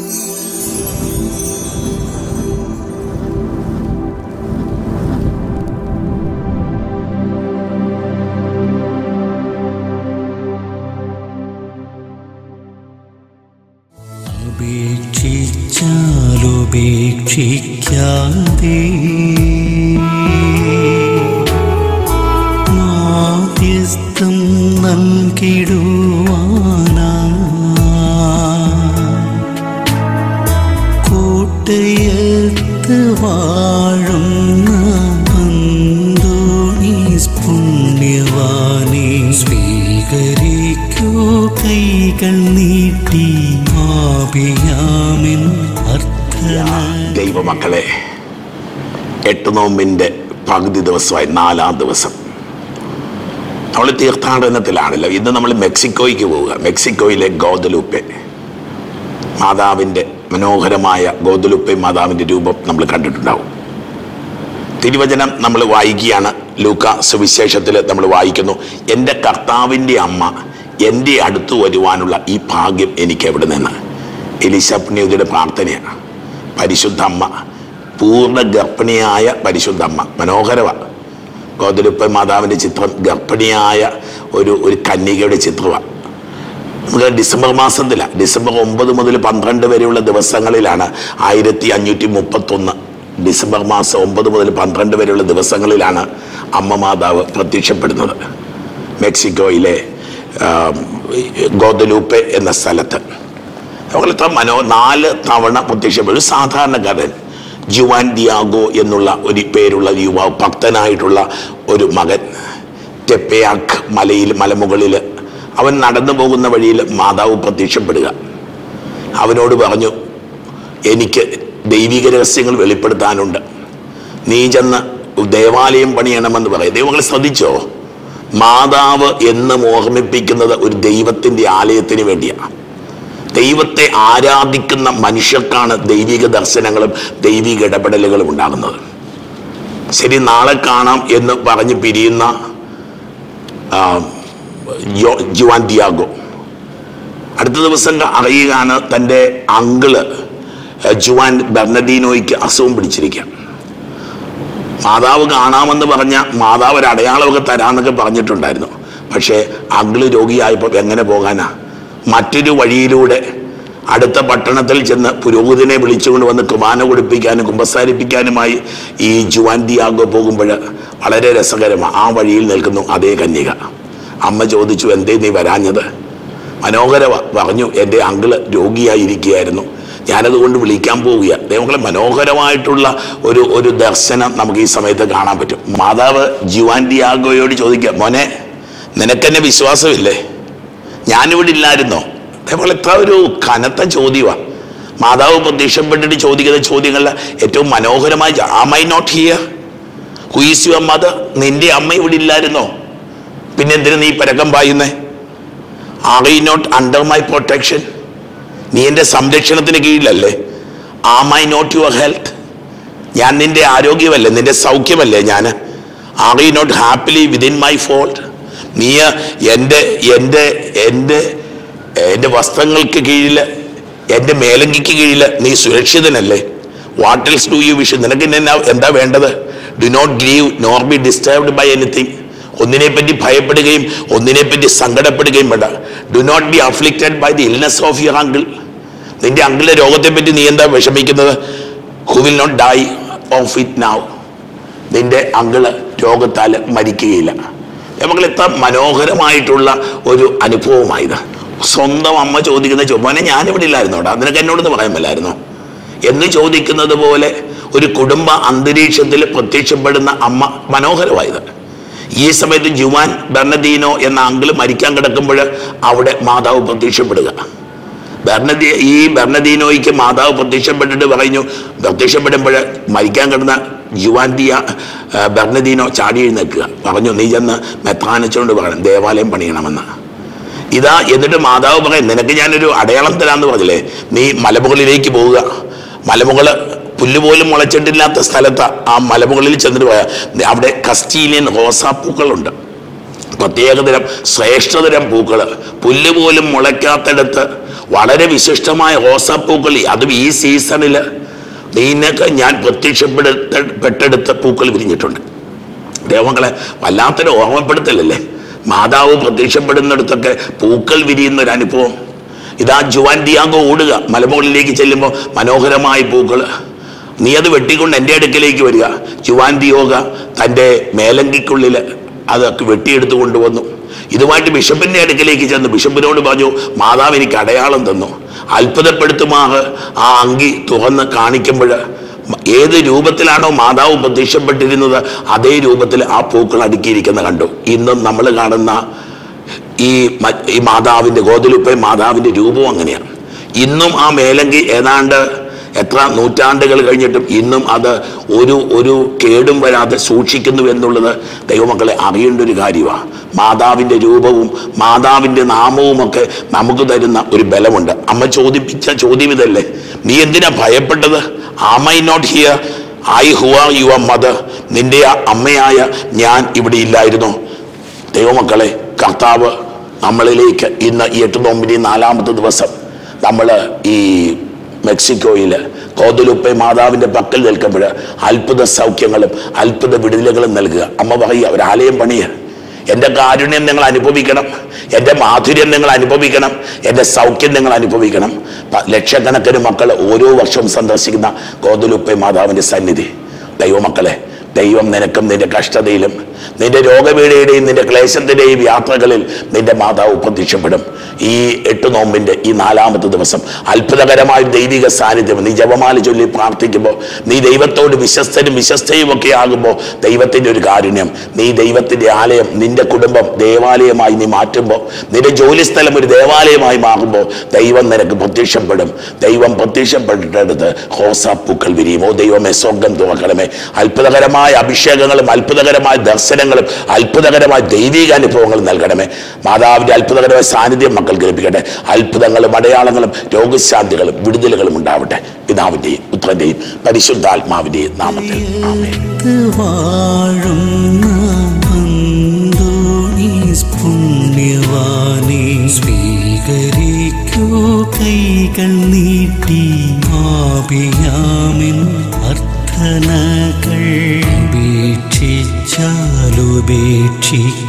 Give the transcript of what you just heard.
ഉപേക്ഷിച്ചാലുപേക്ഷിക്കാതെ മാധ്യസ്ഥം നൽകിടുവാനാ കോട്ടയത്ത് വാഴുന്ന അന്തോണീസ് പുണ്യവാനെ സ്വീകരിക്കൂ കൈകൾ നീട്ടി ആപിയാമിൻ അർത്ഥന ദൈവമക്കളെ എട്ട് നോമ്പിൻ്റെ പകുതി ദിവസമായി നാലാം ദിവസം നമ്മൾ തീർത്ഥാടനത്തിലാണല്ലോ ഇന്ന് നമ്മൾ മെക്സിക്കോയ്ക്ക് പോവുക മെക്സിക്കോയിലെ ഗോദലൂപ്പെ മാതാവിൻ്റെ മനോഹരമായ ഗോദലുപ്പെ മാതാവിൻ്റെ രൂപം നമ്മൾ കണ്ടിട്ടുണ്ടാവും തിരുവചനം നമ്മൾ വായിക്കുകയാണ് ലൂക്ക സുവിശേഷത്തിൽ നമ്മൾ വായിക്കുന്നു എൻ്റെ കർത്താവിൻ്റെ അമ്മ എൻ്റെ അടുത്ത് വരുവാനുള്ള ഈ ഭാഗ്യം എനിക്ക് എവിടെ നിന്ന് എലിസപ്നിയുടെ പ്രാർത്ഥനയാണ് പരിശുദ്ധ അമ്മ പൂർണ്ണ ഗർഭിണിയായ പരിശുദ്ധ അമ്മ മനോഹരമാണ് ഗോതലുപ്പ മാതാവിൻ്റെ ചിത്രം ഗർഭിണിയായ ഒരു ഒരു കന്യകയുടെ ചിത്രമാണ് നമുക്ക് ഡിസംബർ മാസത്തിലാണ് ഡിസംബർ ഒമ്പത് മുതൽ പന്ത്രണ്ട് വരെയുള്ള ദിവസങ്ങളിലാണ് ആയിരത്തി അഞ്ഞൂറ്റി മുപ്പത്തൊന്ന് ഡിസംബർ മാസം ഒമ്പത് മുതൽ പന്ത്രണ്ട് വരെയുള്ള ദിവസങ്ങളിലാണ് അമ്മ മാതാവ് പ്രത്യക്ഷപ്പെടുന്നത് മെക്സിക്കോയിലെ ഗോദലൂപ്പെ എന്ന സ്ഥലത്ത് അവളത്തെ മനോ നാല് തവണ പ്രത്യക്ഷപ്പെടും ഒരു സാധാരണക്കാരൻ ജുവാൻ ദിയാഗോ എന്നുള്ള ഒരു പേരുള്ള യുവാവ് ഭക്തനായിട്ടുള്ള ഒരു മകൻ ടെപ്പയാക്ക് മലയിൽ മലമുകളിൽ അവൻ നടന്നു പോകുന്ന വഴിയിൽ മാതാവ് പ്രത്യക്ഷപ്പെടുക അവനോട് പറഞ്ഞു എനിക്ക് ദൈവിക രഹസ്യങ്ങൾ വെളിപ്പെടുത്താനുണ്ട് നീ ചെന്ന് ദേവാലയം പണിയണമെന്ന് പറയും ദൈവങ്ങൾ ശ്രദ്ധിച്ചോ മാതാവ് എന്ന് ഓർമ്മിപ്പിക്കുന്നത് ഒരു ദൈവത്തിൻ്റെ ആലയത്തിന് വേണ്ടിയാണ് ദൈവത്തെ ആരാധിക്കുന്ന മനുഷ്യർക്കാണ് ദൈവിക ദർശനങ്ങളും ദൈവിക ഇടപെടലുകളും ഉണ്ടാകുന്നത് ശരി നാളെ കാണാം എന്ന് പറഞ്ഞ് പിരിയുന്ന ആ, ജോ- ജുവാൻ ദിയാഗോ അടുത്ത ദിവസം അറിയുകയാണ് തൻ്റെ അങ്കിള് ജുവാൻ ബെർണഡീനോയ്ക്ക് അസുഖം പിടിച്ചിരിക്കുക മാതാവ് കാണാമെന്ന് പറഞ്ഞ മാതാവ് ഒരു അടയാളമൊക്കെ തരാമെന്നൊക്കെ പറഞ്ഞിട്ടുണ്ടായിരുന്നു പക്ഷേ അങ്കിള് രോഗിയായപ്പോൾ എങ്ങനെ പോകാനാ മറ്റൊരു വഴിയിലൂടെ അടുത്ത പട്ടണത്തിൽ ചെന്ന് പുരോഹിതനെ വിളിച്ചുകൊണ്ട് വന്ന് കുർബാന കൊടുപ്പിക്കാനും കുമ്പസാരിപ്പിക്കാനുമായി ഈ ജുവാൻ ദിയാഗോ പോകുമ്പോൾ വളരെ രസകരമാണ് ആ വഴിയിൽ നിൽക്കുന്നു അതേ കന്യക അമ്മ ചോദിച്ചു എന്തേ നീ വരാഞ്ഞത് മനോഹരവ പറഞ്ഞു എൻ്റെ അങ്കിള് രോഗിയായിരിക്കുകയായിരുന്നു ഞാനതുകൊണ്ട് വിളിക്കാൻ പോവുക ദൈവങ്ങളെ മനോഹരമായിട്ടുള്ള ഒരു ഒരു ദർശനം നമുക്ക് ഈ സമയത്ത് കാണാൻ പറ്റും മാതാവ് ജുവാൻ ഡിയാഗോയോട് ചോദിക്കുക മോനെ നിനക്കെന്നെ വിശ്വാസമില്ലേ ഞാനിവിടെ ഇല്ലായിരുന്നോ അതേപോലെ എത്ര ഒരു കനത്ത ചോദ്യമാണ് മാതാവ് പ്രത്യക്ഷപ്പെട്ടിട്ട് ചോദിക്കുന്ന ചോദ്യങ്ങളിൽ ഏറ്റവും മനോഹരമായ am I not here who is your mother നിന്റെ അമ്മ ഇവിടെ ഇല്ലായിരുന്നോ പിന്നെ എന്തിനു നീ പരക്കം പായുന്നേ are I not under my protection നീ എൻ്റെ സംരക്ഷണത്തിന് കീഴിലല്ലേ am I not your health ഞാൻ നിന്റെ ആരോഗ്യമല്ലേ നിന്റെ സൗഖ്യമല്ലേ ഞാൻ are I not happily within my fold നീ എൻ്റെ എൻ്റെ എൻ്റെ എൻ്റെ വസ്ത്രങ്ങൾക്ക് കീഴിൽ എൻ്റെ മേലങ്കിക്ക് കീഴിൽ നീ സുരക്ഷിതനല്ലേ what else do you wish നിനക്ക് ഇന്ന് എന്നാ എന്താ വേണ്ടത് do not grieve nor be disturbed by anything ഒന്നിനെ പറ്റി ഭയപ്പെടുകയും ഒന്നിനെ പറ്റി സങ്കടപ്പെടുകയും വേണ്ട do not be afflicted by the illness of your uncle നിന്റെ അങ്കിളിന്റെ രോഗത്തെ പറ്റി നീ എന്താ വിഷമിക്കുന്നത് who will not die of it now നിന്റെ അങ്കിള് രോഗത്താൽ മരിക്കുകയില്ല നമുക്ക് എത്ര മനോഹരമായിട്ടുള്ള ഒരു അനുഭവമായത് സ്വന്തം അമ്മ ചോദിക്കുന്ന ചുമനെ ഞാനിവിടെ ഇല്ലായിരുന്നോടാ നിനക്ക് എന്നോടൊന്ന് പറയാൻ മേലായിരുന്നോ എന്ന് ചോദിക്കുന്നത് പോലെ ഒരു കുടുംബ അന്തരീക്ഷത്തിൽ പ്രത്യക്ഷപ്പെടുന്ന അമ്മ മനോഹരമായത് ഈ സമയത്ത് ജുവാൻ ബെർണദീനോ എന്ന അങ്കിള് മരിക്കാൻ കിടക്കുമ്പോൾ അവിടെ മാതാവ് പ്രത്യക്ഷപ്പെടുക ബെർണദി ഈ ബെർണദീനോയ്ക്ക് മാതാവ് പ്രത്യക്ഷപ്പെട്ടിട്ട് പറഞ്ഞു പ്രത്യക്ഷപ്പെടുമ്പോൾ മരിക്കാൻ കിടന്ന ജുവാൻഡിയ ആ, ബെർണദീനോ ചാടി എഴുന്നേൽക്കുക പറഞ്ഞു നീ ചെന്ന് മെത്രാനച്ചുകൊണ്ട് പറയണം ദേവാലയം പണിയണമെന്ന് ഇതാ എന്നിട്ട് മാതാവ് പറയും നിനക്ക് ഞാനൊരു അടയാളം തരാമെന്ന് പറഞ്ഞില്ലേ നീ മലമുകളിലേക്ക് പോവുക മലമുകള് പുല്ലുപോലും മുളച്ചിട്ടില്ലാത്ത സ്ഥലത്ത് ആ മലമുകളിൽ ചെന്നിട്ട് പോയാൽ അവിടെ കസ്റ്റീലിയൻ റോസാപ്പൂക്കളുണ്ട് പ്രത്യേകതരം ശ്രേഷ്ഠതരം പൂക്കൾ പുല്ല് പോലും മുളയ്ക്കാത്തടത്ത് വളരെ വിശിഷ്ടമായ റോസാപ്പൂക്കൾ അതും ഈ സീസണിൽ നീനൊക്കെ ഞാൻ പ്രത്യക്ഷപ്പെടുത്ത പെട്ടെടുത്ത പൂക്കൾ വിരിഞ്ഞിട്ടുണ്ട് ദൈവങ്ങളെ വല്ലാത്തൊരു ഓർമ്മപ്പെടുത്തലല്ലേ മാതാവ് പ്രത്യക്ഷപ്പെടുന്നിടത്തൊക്കെ പൂക്കൾ വിരിയുന്ന ഒരു അനുഭവം ഇതാ ജുവാൻ ദിയാഗോ ഓടുക മലമുകളിലേക്ക് ചെല്ലുമ്പോൾ മനോഹരമായ പൂക്കൾ നീ അത് വെട്ടിക്കൊണ്ട് എൻ്റെ അടുക്കലേക്ക് വരിക ജുവാൻ ദിയോഗ തൻ്റെ മേലങ്കിക്കുള്ളിൽ അതൊക്കെ വെട്ടിയെടുത്ത് കൊണ്ടുവന്നു ഇതുമായിട്ട് ബിഷപ്പിൻ്റെ അടുക്കലേക്ക് ചെന്ന് ബിഷപ്പിനോട് പറഞ്ഞു മാതാവ് എനിക്ക് അടയാളം തന്നു അത്ഭുതപ്പെടുത്തുമാകെ ആ അങ്കി തുറന്ന് കാണിക്കുമ്പോൾ ഏത് രൂപത്തിലാണോ മാതാവ് പ്രത്യക്ഷപ്പെട്ടിരുന്നത് അതേ രൂപത്തിൽ ആ പൂക്കൾ അടുക്കിയിരിക്കുന്ന കണ്ടു ഇന്നും നമ്മൾ കാണുന്ന ഈ മ- ഈ മാതാവിൻ്റെ ഗോതലുപ്പ മാതാവിൻ്റെ രൂപവും അങ്ങനെയാണ് ഇന്നും ആ മേലങ്കി ഏതാണ്ട് എത്ര നൂറ്റാണ്ടുകൾ കഴിഞ്ഞിട്ടും ഇന്നും അത് ഒരു ഒരു കേടും വരാതെ സൂക്ഷിക്കുന്നു എന്നുള്ളത് ദൈവമക്കളെ അറിയേണ്ട ഒരു കാര്യമാണ് മാതാവിൻ്റെ രൂപവും മാതാവിൻ്റെ നാമവും ഒക്കെ നമുക്ക് തരുന്ന ഒരു ബലമുണ്ട് അമ്മ ചോദിപ്പിച്ച ചോദ്യം ഇതല്ലേ നീ എന്തിനാ ഭയപ്പെട്ടത് am I not here I who are your mother നിന്റെ ആ അമ്മയായ ഞാൻ ഇവിടെ ഇല്ലായിരുന്നു ദൈവമക്കളെ കർത്താവ് നമ്മളിലേക്ക് ഇന്ന് ഈ എട്ട് നോമ്പിൻ്റെ നാലാമത്തെ ദിവസം നമ്മൾ ഈ മെക്സിക്കോയിൽ കോതലുപ്പെ മാതാവിൻ്റെ പക്കൽ നിൽക്കുമ്പോൾ അത്ഭുത സൗഖ്യങ്ങളും അത്ഭുത വിടുതലുകളും നൽകുക അമ്മ പറയുക ഒരു ആലയം പണിയ എൻ്റെ കാരുണ്യം നിങ്ങൾ അനുഭവിക്കണം എൻ്റെ മാധുര്യം നിങ്ങൾ അനുഭവിക്കണം എൻ്റെ സൗഖ്യം നിങ്ങൾ അനുഭവിക്കണം പ- ലക്ഷക്കണക്കിന് മക്കൾ ഓരോ വർഷവും സന്ദർശിക്കുന്ന കോതലുപ്പെ മാതാവിൻ്റെ സന്നിധി ദൈവമക്കളെ ദൈവം നിനക്കും നിന്റെ കഷ്ടതയിലും നിന്റെ രോഗപീഠയുടെയും നിന്റെ ക്ലേശത്തിൻ്റെയും യാത്രകളിൽ നിന്റെ മാതാവ് പ്രത്യക്ഷപ്പെടും ഈ എട്ട് നോമ്പിൻ്റെ ഈ നാലാമത്തെ ദിവസം അത്ഭുതകരമായ ദൈവിക സാന്നിധ്യം നീ ജപമാല ചൊല്ലി പ്രാർത്ഥിക്കുമ്പോൾ നീ ദൈവത്തോട് വിശ്വസ്തനും വിശ്വസ്തയും ഒക്കെ ആകുമ്പോൾ ദൈവത്തിൻ്റെ ഒരു കാരുണ്യം നീ ദൈവത്തിൻ്റെ ആലയം നിന്റെ കുടുംബം ദേവാലയമായി നീ മാറ്റുമ്പോൾ നിന്റെ ജോലിസ്ഥലം ഒരു ദേവാലയമായി മാറുമ്പോൾ ദൈവം നിനക്ക് പ്രത്യക്ഷപ്പെടും ദൈവം പ്രത്യക്ഷപ്പെട്ടിടത്ത് ഹോസാപ്പൂക്കൾ വിരിയും ഓ ദൈവമേ സ്വർഗം തുറക്കണമേ അത്ഭുതകരമായ അഭിഷേകങ്ങളും അത്ഭുതകരമായ ദർശനങ്ങളും അത്ഭുതകരമായ ദൈവിക അനുഭവങ്ങളും നൽകണമേ മാതാവിന്റെ അത്ഭുതകരമായ സാന്നിധ്യം മക്കൾക്ക് ലഭിക്കട്ടെ അത്ഭുതങ്ങളും അടയാളങ്ങളും രോഗശാന്തികളും വിടുതലുകളും ഉണ്ടാവട്ടെ പിതാവിന്റെയും പുത്രന്റെയും പരിശുദ്ധാത്മാവിന്റെയും നാമത്തിൽ ആമേൻ ത്ത് വാഴുന്ന അന്തോണീസ് പുണ്യവാനെ സ്വീകരിക്കൂ കൈകൾ നീട്ടി ആപിയാമിൻ അർത്ഥനകൾ ഉപേക്ഷിച്ചാലുപേക്ഷിക്ക